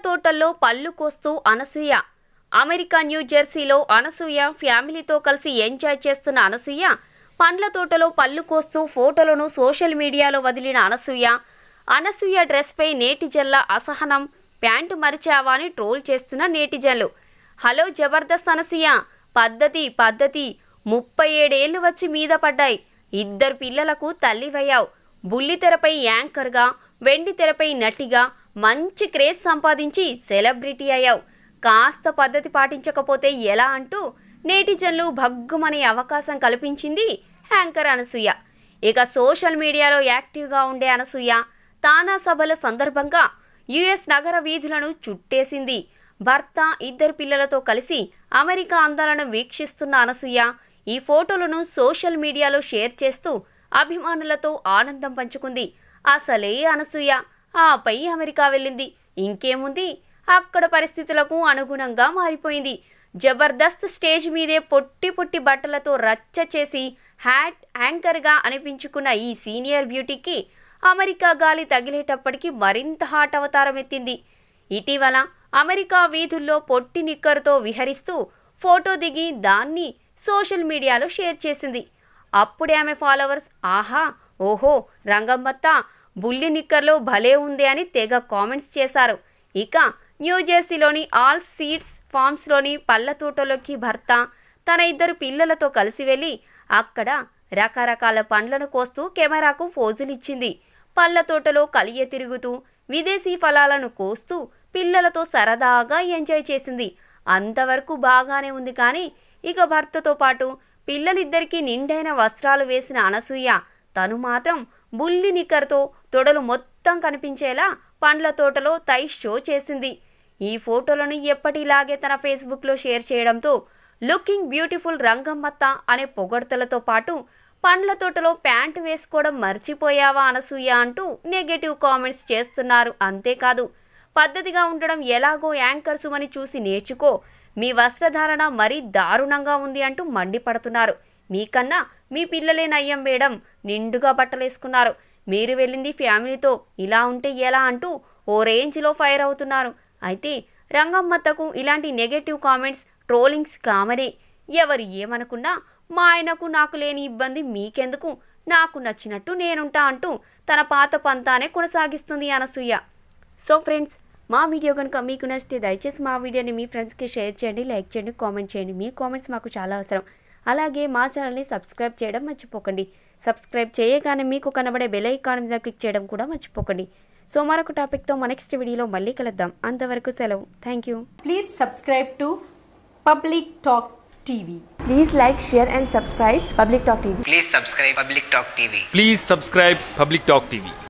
తోటల్లో పళ్ళు కోస్తూ అనసూయ అమెరికా న్యూ జెర్సీలో అనసూయ ఫ్యామిలీతో కలిసి ఎంజాయ్ చేస్తున్న అనసూయ పండ్ల తోటలో పళ్ళు కోస్తూ ఫోటోలను సోషల్ మీడియాలో వదిలిన అనసూయ అనసూయ డ్రెస్పై నేటిజన్ల అసహనం ప్యాంటు మరిచావా అని ట్రోల్ చేస్తున్న నేటిజన్లు హలో జబర్దస్త్ అనసూయ పద్ధతి పద్ధతి ముప్పై ఏడేళ్లు వచ్చి మీద పడ్డాయి ఇద్దరు పిల్లలకు తల్లివయ్యావు బుల్లితెరపై యాంకర్గా వెండి తెరపై నటిగా మంచి క్రేజ్ సంపాదించి సెలబ్రిటీ అయ్యావు కాస్త పద్ధతి పాటించకపోతే ఎలా అంటూ నేటిజన్లు భగ్గుమనే అవకాశం కల్పించింది యాంకర్ అనసూయ ఇక సోషల్ మీడియాలో యాక్టివ్గా ఉండే అనసూయ తానా సభల సందర్భంగా యుఎస్ నగర వీధులను చుట్టేసింది భర్త ఇద్దరు పిల్లలతో కలిసి అమెరికా అందాలను వీక్షిస్తున్న అనసూయ ఈ ఫోటోలను సోషల్ మీడియాలో షేర్ చేస్తూ అభిమానులతో ఆనందం పంచుకుంది అసలే అనసూయ ఆపై అమెరికా వెళ్ళింది ఇంకేముంది అక్కడ పరిస్థితులకు అనుగుణంగా మారిపోయింది జబర్దస్త్ స్టేజ్ మీదే పొట్టి పొట్టి బట్టలతో రచ్చ చేసి హ్యాట్ యాంకర్గా అనిపించుకున్న ఈ సీనియర్ బ్యూటీకి అమెరికా గాలి తగిలేటప్పటికి మరింత హాట్ అవతారం ఎత్తింది ఇటీవల అమెరికా వీధుల్లో పొట్టి నిక్కరుతో విహరిస్తూ ఫోటో దిగి దాన్ని సోషల్ మీడియాలో షేర్ చేసింది అప్పుడే ఆమె ఫాలోవర్స్ ఆహా ఓహో రంగమ్మత్త బుల్లి నిక్కర్లో భలే ఉంది అని తెగ కామెంట్స్ చేశారు ఇక న్యూజెర్సీలోని ఆల్ సీడ్స్ ఫార్మ్స్లోని పళ్ళ తోటలోకి భర్త తన ఇద్దరు పిల్లలతో కలిసి వెళ్ళి అక్కడ రకరకాల పండ్లను కోస్తూ కెమెరాకు పోజులిచ్చింది పళ్ళ తోటలో కలియ తిరుగుతూ విదేశీ ఫలాలను కోస్తూ పిల్లలతో సరదాగా ఎంజాయ్ చేసింది అంతవరకు బాగానే ఉంది కానీ ఇక భర్తతో పాటు పిల్లలిద్దరికీ నిండైన వస్త్రాలు వేసిన అనసూయ తను మాత్రం బుల్లి నిక్కర్తో తొడలు మొత్తం కనిపించేలా పండ్ల తోటలో తై షో చేసింది ఈ ఫోటోలను ఎప్పటిలాగే తన ఫేస్బుక్లో షేర్ చేయడంతో లుకింగ్ బ్యూటిఫుల్ రంగమ్మత్త అనే పొగడ్తలతో పాటు పండ్ల తోటలో ప్యాంటు వేసుకోవడం మర్చిపోయావా అనసూయ అంటూ నెగటివ్ కామెంట్స్ చేస్తున్నారు అంతేకాదు పద్ధతిగా ఉండడం ఎలాగో యాంకర్ సుమని చూసి నేర్చుకో మీ వస్త్రధారణ మరీ దారుణంగా ఉంది అంటూ మండిపడుతున్నారు మీకన్నా మీ పిల్లలే నయ్యం వేయడం నిండుగా బట్టలేసుకున్నారు మీరు వెళ్ళింది ఫ్యామిలీతో ఇలా ఉంటే ఎలా అంటూ ఓ రేంజ్లో ఫైర్ అవుతున్నారు అయితే రంగమ్మత్తకు ఇలాంటి నెగటివ్ కామెంట్స్ ట్రోలింగ్స్ కామనే ఎవరు ఏమనుకున్నా మా ఆయనకు నాకు లేని ఇబ్బంది మీకెందుకు నాకు నచ్చినట్టు నేనుంటా అంటూ తన పాత పంతానే కొనసాగిస్తుంది అనసూయ సో ఫ్రెండ్స్ మా వీడియో కనుక మీకు నచ్చితే దయచేసి మా వీడియోని మీ ఫ్రెండ్స్కి షేర్ చేయండి లైక్ చేయండి కామెంట్ చేయండి మీ కామెంట్స్ మాకు చాలా అవసరం అలాగే మా ఛానల్ని సబ్స్క్రైబ్ చేయడం మర్చిపోకండి సబ్స్క్రైబ్ చేయగానే మీకు కనబడే బెల్ ఐకాన్ మీద క్లిక్ చేయడం కూడా మర్చిపోకండి సో మరొక టాపిక్తో మా నెక్స్ట్ వీడియోలో మళ్ళీ కలుద్దాం అంతవరకు సెలవు thank you Please subscribe to Public Talk TV. Please like, share, and subscribe Public Talk TV. Please subscribe Public Talk TV. Please subscribe Public Talk TV.